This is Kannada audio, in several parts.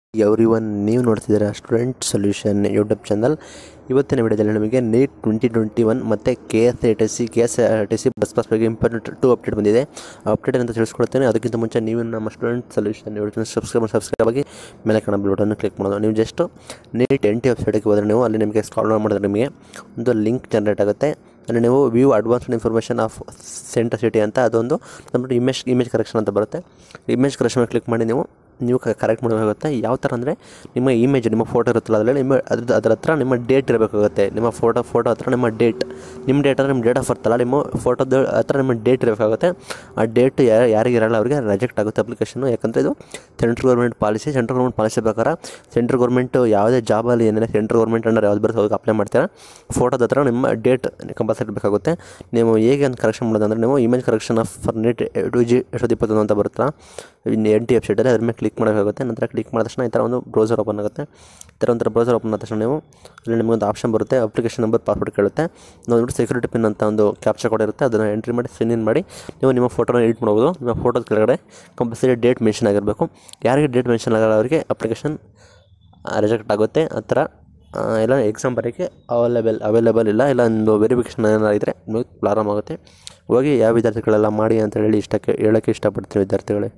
ಎವ್ರಿ ಒನ್ ನೀವು ನೋಡ್ತಿದ್ದೀರಾ ಸ್ಟೂಡೆಂಟ್ ಸೊಲ್ಯೂಷನ್ ಯೂಟ್ಯೂಬ್ ಚಾನಲ್ ಇವತ್ತಿನ ವಿಡಿಯೋದಲ್ಲಿ ನಮಗೆ ನೀಟ್ ಟ್ವೆಂಟಿ ಟ್ವೆಂಟಿ ಒನ್ ಮತ್ತು K S I T C K S R T C bus pass ಬಗ್ಗೆ ಇಂಪಾರ್ಟೆಂಟ್ ಟು ಅಪ್ಡೇಟ್ ಬಂದಿದೆ ಅಪ್ಡೇಟ್ ಅಂತ ತಿಳಿಸ್ಕೊಡ್ತೇನೆ ಅದಕ್ಕಿಂತ ಮುಂಚೆ ನೀವು ನಮ್ಮ student solution YouTube channel subscribe subscribe ಆಗಿ ಮೇಲೆ ಕಾಣೋ ಬಟನ್ನು ಕ್ಲಿಕ್ ಮಾಡೋದು ನೀವು ಜಸ್ಟ್ ನೀಟ್ ಎನ್ ಟಿ ವೆಬ್ಸೈಟ್ಗೆ ಹೋದರೆ ನೀವು ಅಲ್ಲಿ ನಿಮಗೆ ಸ್ಕಾಲ್ ಮಾಡಿದ್ರೆ ನಿಮಗೆ ಒಂದು ಲಿಂಕ್ ಜನ್ರೇಟ್ ಆಗುತ್ತೆ ಅಲ್ಲಿ ನೀವು view advanced information of centre city ಅಂತ ಅದೊಂದು ನಮ್ಮ ಇಮೇಜ್ ಇಮೇಜ್ ಕರೆಕ್ಷನ್ ಅಂತ ಬರುತ್ತೆ ಇಮೇಜ್ ಕರೆಕ್ಷನ್ ಕ್ಲಿಕ್ ಮಾಡಿ ನೀವು ನೀವು ಕರೆಕ್ಟ್ ಮಾಡಬೇಕಾಗುತ್ತೆ ಯಾವ ಥರ ಅಂದರೆ ನಿಮ್ಮ ಇಮೇಜ್ ನಿಮ್ಮ ಫೋಟೋ ಇರುತ್ತಲ್ಲ ಅದರಲ್ಲಿ ನಿಮ್ಮ ಅದ್ರ ಅದರ ಹತ್ರ ನಿಮ್ಮ ಡೇಟ್ ಇರಬೇಕಾಗುತ್ತೆ ನಿಮ್ಮ ಫೋಟೋ ಫೋಟೋ ಹತ್ರ ನಿಮ್ಮ ಡೇಟ್ ನಿಮ್ಮ ಡೇಟ್ ಅಂದರೆ ನಿಮ್ಮ ಡೇಟ್ ಆಫ್ ಬರ್ತಲ್ಲ ನಿಮ್ಮ ಫೋಟೋದ ಹತ್ರ ನಿಮ್ಮ ಡೇಟ್ ಇರಬೇಕಾಗುತ್ತೆ ಆ ಡೇಟ್ ಯಾರು ಯಾರಿಗಿರಲ್ಲ ಅವರಿಗೆ ರಿಜೆಕ್ಟ್ ಆಗುತ್ತೆ ಅಪ್ಲಿಕೇಶನು ಯಾಕಂದರೆ ಇದು central government policy central government policy ಪ್ರಕಾರ ಸೆಂಟ್ರಲ್ ಗೌರ್ಮೆಂಟ್ ಯಾವುದೇ ಜಾಬಲ್ಲಿ ಏನಿದೆ ಸೆಂಟ್ರಲ್ ಗೌರ್ಮೆಂಟ್ ಅಂಡರ್ ಯಾವ್ದು ಬರುತ್ತೆ ಅದಕ್ಕೆ ಅಪ್ಲೈ ಮಾಡ್ತೀರಾ ಫೋಟೋದ ಹತ್ರ ನಿಮ್ಮ ಡೇಟ್ ಕಂಪಲ್ಸರಿ ಬೇಕಾಗುತ್ತೆ ನೀವು ಹೇಗೆ ಅಂತ ಕರೆಕ್ಷನ್ ಮಾಡೋದಂದ್ರೆ ನೀವು image correction of for net two G ಎರಡು ಸಾವಿರದ ಇಪ್ಪತ್ತೊಂದು ಅಂತ ಬರುತ್ತಾ ಎನ್ ಟಿ ವೆಬ್ಸೈಟಲ್ಲಿ ಅದ್ರ ಮೇಲೆ ಕ್ಲಿಕ್ ಮಾಡಬೇಕಾಗುತ್ತೆ ನಂತರ ಕ್ಲಿಕ್ ಮಾಡಿದ ತಕ್ಷಣ ಈ ಥರ ಒಂದು ಬ್ರೌಸರ್ ಓಪನ್ ಆಗುತ್ತೆ ಈ ಥರ ಒಂಥರ ಬ್ರೌಸರ್ ಓಪನ್ ಆದ ತಕ್ಷಣ ನೀವು ಅಲ್ಲಿ ನಿಮಗೊಂದು ಆಪ್ಷನ್ ಬರುತ್ತೆ ಅಪ್ಲಿಕೇಶನ್ ನಂಬರ್ ಪಾಸ್ವರ್ಡ್ ಕೇಳುತ್ತೆ ನೋಡ್ಬಿಟ್ಟು ಸೆಕ್ಯೂರಿಟಿ ಪಿನ್ ಅಂತ ಒಂದು ಕ್ಯಾಪ್ಚರ್ ಕೋಡ್ ಇರುತ್ತೆ ಅದನ್ನು ಎಂಟ್ರಿ ಮಾಡಿ ಸೈನ್ ಇನ್ ಮಾಡಿ ನೀವು ನಿಮ್ಮ ಫೋಟೋನ ಎಡಿಟ್ ಮಾಡ್ಬೋದು ನಿಮ್ಮ ಫೋಟೋದ ಕೆಳಗಡೆ ಕಂಪಲ್ಸರಿ ಡೇಟ್ ಮೆನ್ಷನ್ ಆಗಿರಬೇಕು ಯಾರಿಗೆ ಡೇಟ್ ಮೆನ್ಷನ್ ಆಗಲ್ಲ ಅವರಿಗೆ ಅಪ್ಲಿಕೇಶನ್ ರಿಜೆಕ್ಟ್ ಆಗುತ್ತೆ ಆ ಥರ ಆ, ಇಲ್ಲ ಎಕ್ಸಾಮ್ ಬರೋಕ್ಕೆ ಅವೈಲೇಬಲ್ ಅವೈಲೇಬಲ್ ಇಲ್ಲ ಇಲ್ಲ ಒಂದು ವೆರಿಫಿಕೇಷನ್ ಏನಾರು ಇದ್ದರೆ ನಿಮಗೆ ಪ್ರಾಬ್ಲಮ್ ಆಗುತ್ತೆ ಹೋಗಿ ಯಾವ ವಿದ್ಯಾರ್ಥಿಗಳೆಲ್ಲ ಮಾಡಿ ಅಂತ ಹೇಳಿ ಇಷ್ಟಕ್ಕೆ ಹೇಳೋಕ್ಕೆ ಇಷ್ಟಪಡ್ತೀನಿ ವಿದ್ಯಾರ್ಥಿಗಳೇ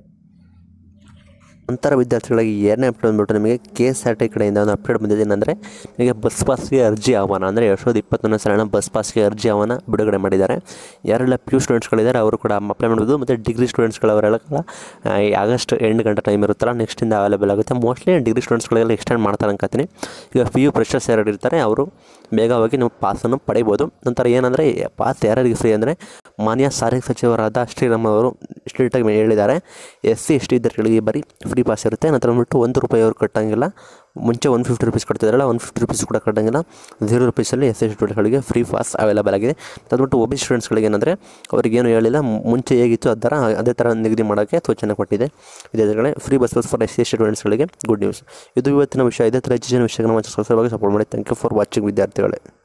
ನಂತರ ವಿದ್ಯಾರ್ಥಿಗಳಿಗೆ ಏನೇ ಅಪ್ಡೇಟ್ ಬಂದ್ಬಿಟ್ಟು ನಿಮಗೆ ಕೆ ಎಸ್ ಆರ್ ಟಿ ಕಡೆಯಿಂದ ಒಂದು ಅಪ್ಡೇಟ್ ಬಂದಿದೆ ಏನಂದರೆ ನಿಮಗೆ ಬಸ್ ಪಾಸ್ಗೆ ಅರ್ಜಿ ಆಹ್ವಾನ ಅಂದರೆ ಎರಡು ಸಾವಿರದ ಇಪ್ಪತ್ತೊಂದನೇ ಸಾಲಿನ ಬಸ್ ಪಾಸ್ಗೆ ಅರ್ಜಿ ಆಹ್ವಾನ ಬಿಡುಗಡೆ ಮಾಡಿದ್ದಾರೆ ಯಾರೆಲ್ಲ ಪಿ ಯು ಸ್ಟೂಡೆಂಟ್ಸ್ಗಳಿದ್ದಾರೆ ಅವರು ಕೂಡ ಅಪ್ಲೈ ಮಾಡ್ಬೋದು ಮತ್ತು ಡಿಗ್ರಿ ಸ್ಟೂಡೆಂಟ್ಸ್ಗಳವರೆಲ್ಲ ಆಗಸ್ಟ್ ಎಂಟು ಗಂಟೆ ಟೈಮ್ ಇರುತ್ತಲ್ಲ ನೆಕ್ಸ್ಟಿಂದ ಅವೈಲೇಬಲ್ ಆಗುತ್ತೆ ಮೋಸ್ಟ್ಲಿ ಡಿಗ್ರಿ ಸ್ಟೂಡೆಂಟ್ಸ್ಗಳಿಗೆಲ್ಲ ಎಕ್ಸ್ಟೆಂಡ್ ಮಾಡ್ತಾರೆ ಅನ್ಕೋತೀನಿ ಈಗ ಪಿ ಯು ಫ್ರೆಶರ್ಸ್ ಯಾರು ಇರ್ತಾರೆ ಅವರು ಬೇಗ ಹೋಗಿ ನೀವು ಪಾಸನ್ನು ಪಡಿಬೋದು ನಂತರ ಏನಂದರೆ ಪಾಸ್ ಯಾರ್ಯಾರಿಗೆ ಫ್ರೀ ಅಂದರೆ ಮಾನ್ಯ ಸಾರಿಗೆ ಸಚಿವರಾದ ಶ್ರೀರಾಮ್ ಅವರು ಸ್ಟ್ರಿಕ್ಟಾಗಿ ಹೇಳಿದ್ದಾರೆ ಎಸ್ ಸಿ ಎಸ್ ಟಿ ವಿದ್ಯಾರ್ಥಿಗಳಿಗೆ ಬರೀ ಫ್ರೀ ಪಾಸ್ ಇರುತ್ತೆ ನಂತರ ಬಂದ್ಬಿಟ್ಟು ಒಂದು ರೂಪಾಯಿ ಅವ್ರು ಕಟ್ಟಂಗಿಲ್ಲ ಮುಂಚೆ ಒನ್ ಫಿಫ್ಟಿ ರುಪೀಸ್ ಕೊಡ್ತಿದ್ರಲ್ಲ ಒನ್ ಫಿಫ್ಟಿ ರುಪೀಸ್ ಕೂಡ ಕಟ್ಟಂಗಿಲ್ಲ ಝೀರೋ ರುಪೀಸಲ್ಲಿ ಎಸ್ ಸಿ ಸ್ಟೂಡೆಂಟ್ಗಳಿಗೆ ಫ್ರೀ ಪಾಸ್ ಅವೈಲೇಬಲ್ ಆಗಿದೆ ಅದ್ಬಿಟ್ಟು ಒ ಬಿ ಸ್ಟೂಡೆಂಟ್ಸ್ಗಳಿಗೆ ಏನಂದರೆ ಅವ್ರಿಗೇನು ಹೇಳಿಲ್ಲ ಮುಂಚೆ ಹೇಗಿತ್ತು ಆ ಥರ ಅದೇ ಥರ ನಿಗದಿ ಮಾಡೋಕ್ಕೆ ಸೂಚನೆ ಕೊಟ್ಟಿದೆ ವಿದ್ಯಾರ್ಥಿಗಳೇ free bus bus for S C ಸ್ಟೂಡೆಂಟ್ಸ್ಗಳಿಗೆ ಗುಡ್ ನ್ಯೂಸ್ ಇದು ಇವತ್ತಿನ ವಿಷಯ ಇದೇ ಥರ ಹೆಚ್ಚಿನ ವಿಷಯಗಳನ್ನು ಸಬ್ಸ್ಕ್ರೈಬ್ ಆಗಿ ಸಪೋರ್ಟ್ ಮಾಡಿ ಥ್ಯಾಂಕ್ ಯು ಫಾರ್ ವಾಚಿಂಗ್ ವಿದ್ಯಾರ್ಥಿಗಳೇ